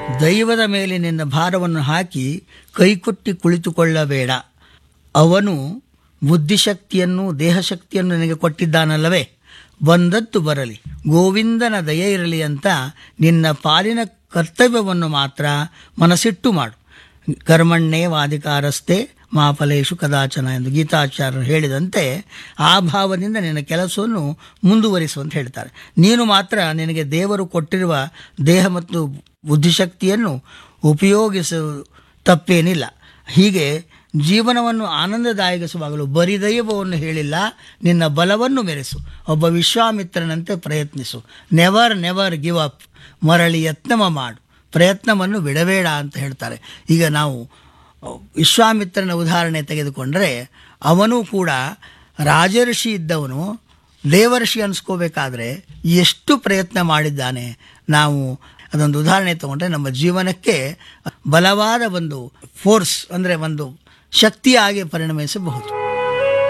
ದೈವದ ಮೇಲೆ ನಿನ್ನ ಭಾರವನ್ನು ಹಾಕಿ ಕೈಕೊಟ್ಟಿ ಕುಳಿತುಕೊಳ್ಳಬೇಡ ಅವನು ಬುದ್ಧಿಶಕ್ತಿಯನ್ನು ದೇಹಶಕ್ತಿಯನ್ನು ನಿನಗೆ ಕೊಟ್ಟಿದ್ದಾನಲ್ಲವೇ ಬಂದದ್ದು ಬರಲಿ ಗೋವಿಂದನ ದಯ ಇರಲಿ ಅಂತ ನಿನ್ನ ಪಾಲಿನ ಕರ್ತವ್ಯವನ್ನು ಮಾತ್ರ ಮನಸ್ಸಿಟ್ಟು ಮಾಡು ಕರ್ಮಣ್ಣೇ ವಾದಿಕಾರಸ್ತೆ ಮಾಫಲೇಶು ಕದಾಚನ ಎಂದು ಗೀತಾಚಾರ್ಯರು ಹೇಳಿದಂತೆ ಆ ಭಾವದಿಂದ ನಿನ್ನ ಕೆಲಸವನ್ನು ಮುಂದುವರಿಸು ಅಂತ ಹೇಳ್ತಾರೆ ನೀನು ಮಾತ್ರ ನಿನಗೆ ದೇವರು ಕೊಟ್ಟಿರುವ ದೇಹ ಮತ್ತು ಬುದ್ಧಿಶಕ್ತಿಯನ್ನು ಉಪಯೋಗಿಸು ತಪ್ಪೇನಿಲ್ಲ ಹೀಗೆ ಜೀವನವನ್ನು ಆನಂದದಾಯಕವಾಗಲು ಬರೀ ದೈವವನ್ನು ಹೇಳಿಲ್ಲ ನಿನ್ನ ಬಲವನ್ನು ಮೆರೆಸು ಒಬ್ಬ ವಿಶ್ವಾಮಿತ್ರನಂತೆ ಪ್ರಯತ್ನಿಸು ನೆವರ್ ನೆವರ್ ಗಿವ್ ಅಪ್ ಮರಳಿ ಯತ್ನವ ಮಾಡು ಪ್ರಯತ್ನವನ್ನು ಬಿಡಬೇಡ ಅಂತ ಹೇಳ್ತಾರೆ ಈಗ ನಾವು ವಿಶ್ವಾಮಿತ್ರನ ಉದಾಹರಣೆ ತೆಗೆದುಕೊಂಡರೆ ಅವನು ಕೂಡ ರಾಜಋಷಿ ಇದ್ದವನು ದೇವಋಷಿ ಅನಿಸ್ಕೋಬೇಕಾದ್ರೆ ಎಷ್ಟು ಪ್ರಯತ್ನ ಮಾಡಿದ್ದಾನೆ ನಾವು ಅದೊಂದು ಉದಾಹರಣೆ ತಗೊಂಡ್ರೆ ನಮ್ಮ ಜೀವನಕ್ಕೆ ಬಲವಾದ ಒಂದು ಫೋರ್ಸ್ ಅಂದರೆ ಒಂದು ಶಕ್ತಿಯಾಗಿ ಪರಿಣಮಿಸಬಹುದು